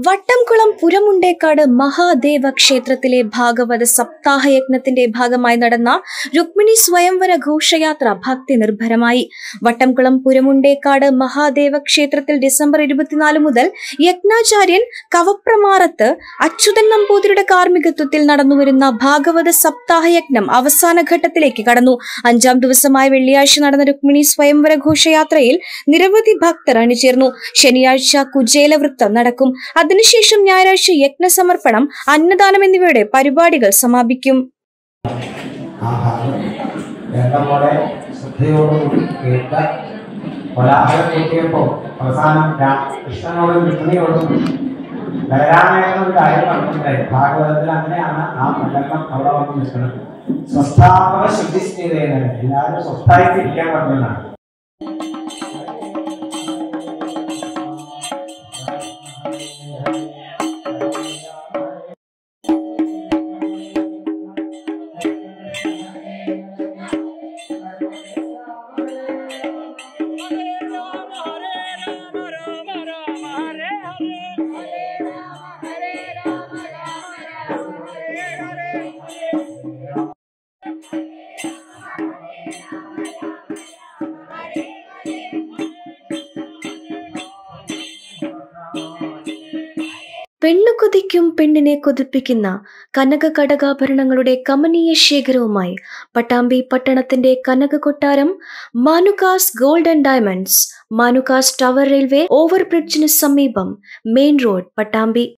വട്ടംകുളം പുരമുണ്ടേക്കാട് മഹാദേവ ക്ഷേത്രത്തിലെ ഭാഗവത സപ്താഹ യജ്ഞത്തിന്റെ ഭാഗമായി നടന്ന രുക്മിണി സ്വയംവര ഘോഷയാത്ര ഭക്തി നിർഭരമായി വട്ടംകുളം പുരമുണ്ടേക്കാട് മഹാദേവ ക്ഷേത്രത്തിൽ ഡിസംബർ ഇരുപത്തിനാല് മുതൽ യജ്ഞാചാര്യൻ കവപ്രമാറത്ത് അച്യുതൻ നമ്പൂതിരിയുടെ കാർമ്മികത്വത്തിൽ നടന്നുവരുന്ന ഭാഗവത സപ്താഹ യജ്ഞം അവസാന ഘട്ടത്തിലേക്ക് കടന്നു അഞ്ചാം ദിവസമായ വെള്ളിയാഴ്ച നടന്ന രുക്മിണി സ്വയംവര ഘോഷയാത്രയിൽ നിരവധി ഭക്തർ അണിചേർന്നു ശനിയാഴ്ച കുചേലവൃത്തം നടക്കും അതിനുശേഷം ഞായറാഴ്ച യജ്ഞസമർപ്പണം അന്നദാനം എന്നിവയുടെ പരിപാടികൾ സമാപിക്കും ആഹാരം വേണ്ടപോലെ ശ്രദ്ധയോടുകൂടി കേട്ട കോലാഹലം കൂട്ടിയപ്പോൾ അവസാനം രാ- കൃഷ്ണനോടും രുക്മിണിയോടും ബലരാമേട്ടൻ ഒരു കാര്യം പറഞ്ഞിട്ടുണ്ടായി ഭാഗവതത്തിൽ അങ്ങനെയാണ് ആ മണ്ഡലം അവിടെ വന്ന് നിൽക്കുന്നത് സ്വസ്ഥാപക ശുദ്ധിസ്ഥിതേന എല്ലാവരും സ്വസ്ഥായിട്ട് ഇരിക്കാൻ പറഞ്ഞതാണ് പെണ്ണു കൊതിക്കും പെണ്ണിനെ കൊതിപ്പിക്കുന്ന കനക കടകാഭരണങ്ങളുടെ കമനീയ ശേഖരവുമായി പട്ടാമ്പി പട്ടണത്തിന്റെ കനക കൊട്ടാരം Manukas gold and diamonds Manukas tower railway over ബ്രിഡ്ജിന് സമീപം മെയിൻ റോഡ് പട്ടാമ്പി